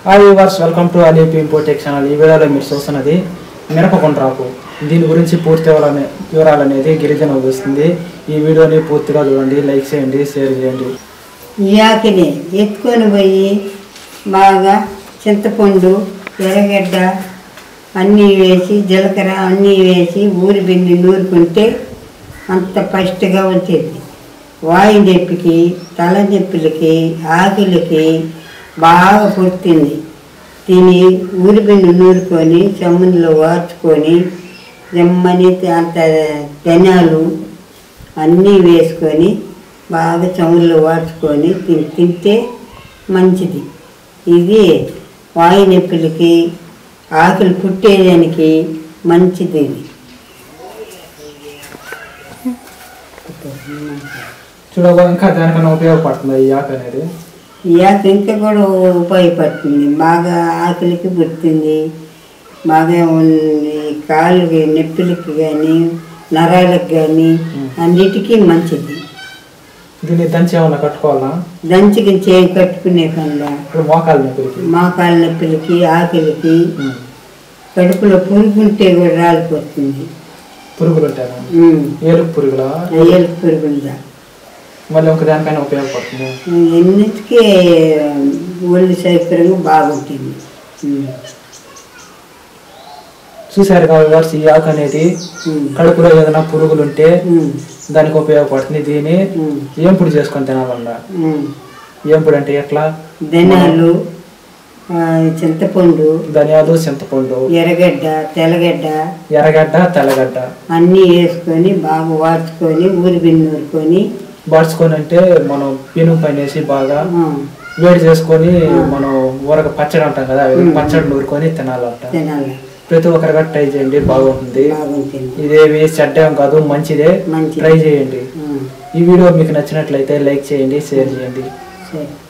Hi viewers welcome to అలీపి ఇంపోటెక్ channel ఈ వీడియోలో మీరు చూస్తున్నది మిరపకుంట్రాకు దీని గురించి పూర్తి వివరాలు వివరాలు అనేది గిరిజన వస్తుంది ఈ వీడియోని పూర్తిగా చూడండి లైక్ చేయండి షేర్ చేయండి ఈ ఆకుని ఎత్తుకొని పోయి బాగా చింతపండు ఎర్రగడ్డ అన్నీ వేసి జీలకర్ర అన్నీ వేసి ఊరి పిండి నూరుకుంటే అంత ఫస్ట్గా వచ్చేది వాయు నొప్పికి తల నొప్పులకి ఆకులకి బాగా పుట్టింది తిని ఊరి పిండి నూరుకొని చెమ్మలో వార్చుకొని జమ్మని అంత ధనాలు అన్నీ వేసుకొని బాగా చమురులో వాడ్చుకొని తిన్- తింటే మంచిది ఇది వాయు నొప్పులకి ఆకులు పుట్టేదానికి మంచిది ఇది చూడగా ఇంకా దానికన్నా ఉపయోగపడుతుంది ఈ ఆకు అనేది ఈ ఆకు ఇంకా కూడా ఉపయోగపడుతుంది బాగా ఆకులకి పుట్టింది బాగా ఉంది. కాళ్ళకి నొప్పులకి కానీ నరాలకు కానీ అన్నిటికీ మంచిది దీన్ని దంచి ఏమన్నా కట్టుకోవాలా దంచికి చేయి కట్టుకునే కన్నా ఇప్పుడు మోకాలు నొప్పులకి మోకాళ్ళ నొప్పులకి ఆకలికి ఉమ్. కడుపులో పురుగుంటే కూడా రాలిపోతుంది పురుగులు ఉంటాయి ఉమ్. ఏలుగు పురుగులా ఏలు పురుగుందా మళ్ళీ ఒక దానికైనా ఉపయోగపడుతుంది ఎన్నిటికీ ఒళ్ళు సౌకర్యంగా బాగుంటుంది ఉమ్. చూసారు కాబట్టి ఈ ఆకు అనేది ఉమ్. కడుపులో ఏదైనా పురుగులు ఉంటే ఉమ్. దానికి ఉపయోగపడుతుంది దీన్ని ఉమ్. ఏంపుడు చేసుకొని తినాలన్నా ఉమ్. ఏంపుడు అంటే ఎట్లా ధనాలు ఆ, చింతపండు ధనియాలు చింతపండు ఎర్రగడ్డ తెల్లగడ్డ ఎర్రగడ్డ తెల్లగడ్డ అన్నీ వేసుకొని బాగా వాడ్చుకొని ఊరి బిన్ను నూరుకొని బాడ్చుకొని అంటే మనం పెను పైన వేసి బాగా ఆ, వేడి చేసుకొని మనం ఊరక పచ్చడి అంటాం కదా అవి పచ్చడి నూరుకొని తినాలంట తినాలి ప్రతి ఒక్కరిగా ట్రై చేయండి బాగుంటుంది బాగుంటుంది ఇదేవి చెడ్డం కాదు మంచిదే మంచిది. ట్రై చేయండి ఆ, ఈ వీడియో మీకు నచ్చినట్లయితే లైక్ చేయండి షేర్ చేయండి సరే